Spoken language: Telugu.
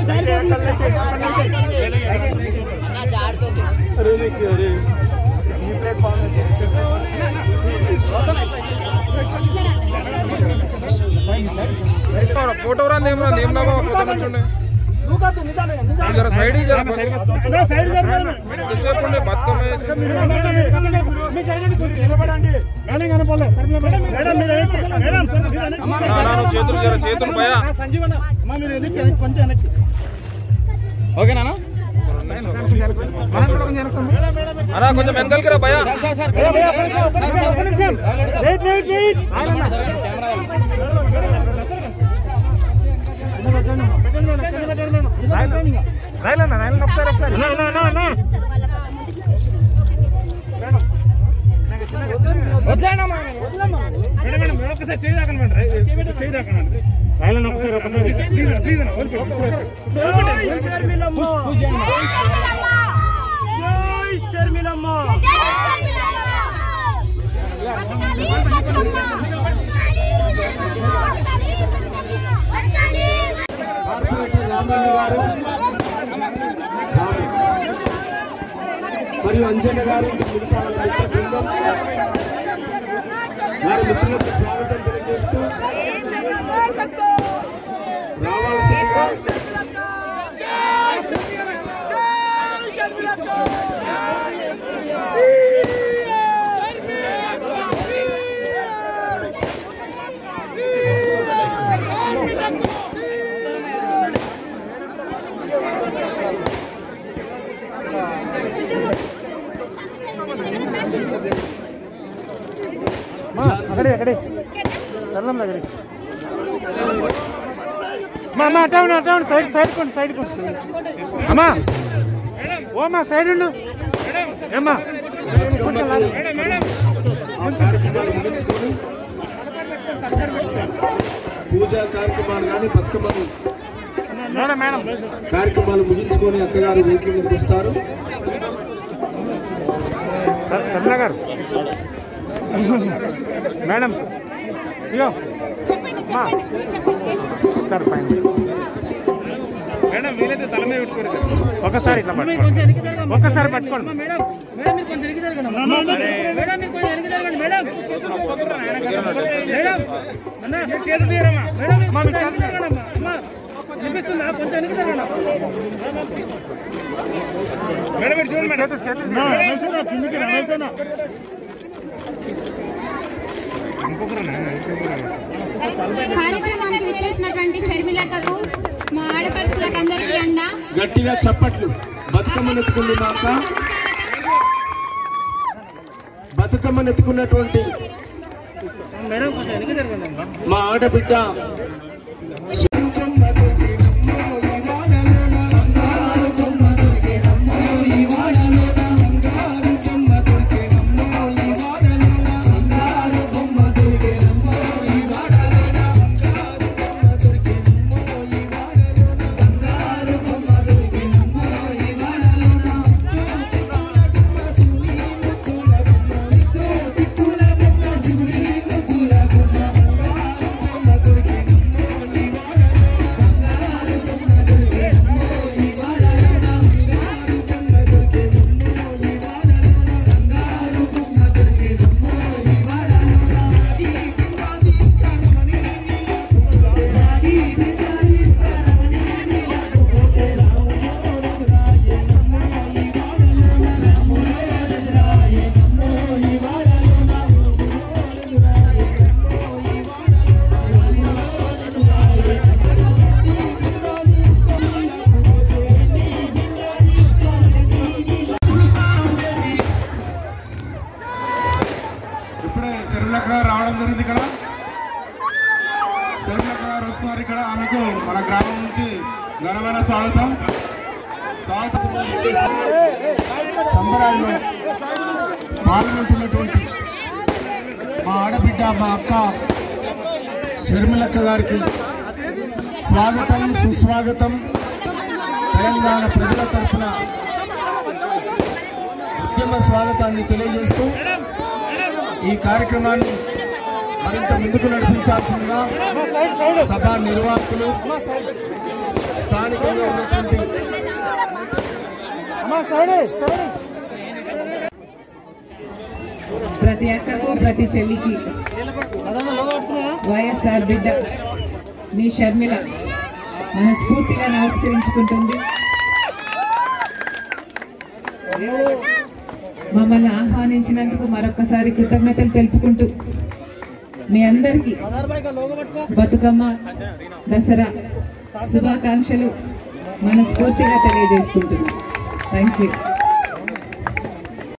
ఫోటో రాంది ఏం రాంది ఏం లాభం పోతే నుంచుండే జర సైడ్ జర ఎంతసేపు ఉండే బతుకమ్మ వేసి. నా, నా, నువ్వు చేతులు జర చేతులు భయ ఓకేనా అన్నా కొంచెం వెనకాలకి రా భయ మరియు అంజన్న గారు మిగతా వాళ్ళ మిత్ర బృందం వారి మిత్రులకు స్వాగతం తెలియజేస్తూ రావాల్సిందిగా అక్కడే అక్కడే వెళ్ళం దగ్గర మా అమ్మ అటౌండ్ అటౌండ్ సైడ్ సైడ్ కొండి సైడ్ కొండి అమ్మా ఓ అమ్మా సైడ్ ఉండు ఏమ్మా ఆ కార్యక్రమాలు ముగించుకొని పూజా కార్యక్రమాలు కానీ బతుకమ్మలు మేడం మేడం కార్యక్రమాలు ముగించుకొని అక్కగారు వేదిక మీదకి వస్తారు కమలా గారు మేడం ఇగో అమ్మా సార్ పైన మేడం వీలైతే తల మీద పెట్టుకోరు ఒకసారి ఇట్లా పట్టుకోండి ఒక్కసారి పట్టుకోండి అమ్మా, మీ చేతులు మేడం ఇటు చూడండి మేడం చేతులు చేతులు కార్యక్రమానికి విచ్చేసినటువంటి షర్మిలకకు మా ఆడపడుచులకు అందరికీ అండ గట్టిగా చప్పట్లు బతుకమ్మను ఎత్తుకుంది మా అక్క బతుకమ్మను ఎత్తుకున్నటువంటి మా ఆడబిడ్డ ఇప్పుడే శర్మిలక్క రావడం జరిగింది ఇక్కడ శర్మిలక్క గారు వస్తున్నారు ఇక్కడ ఆమెకు మన గ్రామం నుంచి ఘనమైన స్వాగతం స్వాగతం సంబరాల్లో పాల్గొంటున్నటువంటి మా ఆడబిడ్డ మా అక్క షర్మిలక్క గారికి స్వాగతం సుస్వాగతం తెలంగాణ ప్రజల తరఫున ఉద్యమ స్వాగతాన్ని తెలియజేస్తూ ఈ కార్యక్రమాన్ని మరింత ముందుకు నడిపించాల్సిందిగా సభ నిర్వాహకులు స్థానికంగా ఉన్నటువంటి అమ్మా సైడ్ సైడ్ ప్రతి అక్కకు ప్రతి చెల్లికి వైఎస్ఆర్ బిడ్డ మీ షర్మిల మనస్ఫూర్తిగా నమస్కరించుకుంటుంది మమ్మల్ని ఆహ్వానించినందుకు మరొకసారి కృతజ్ఞతలు తెలుపుకుంటూ మీ అందరికీ బతుకమ్మ దసరా శుభాకాంక్షలు మనస్ఫూర్తిగా తెలియజేసుకుంటున్నాం థ్యాంక్ యూ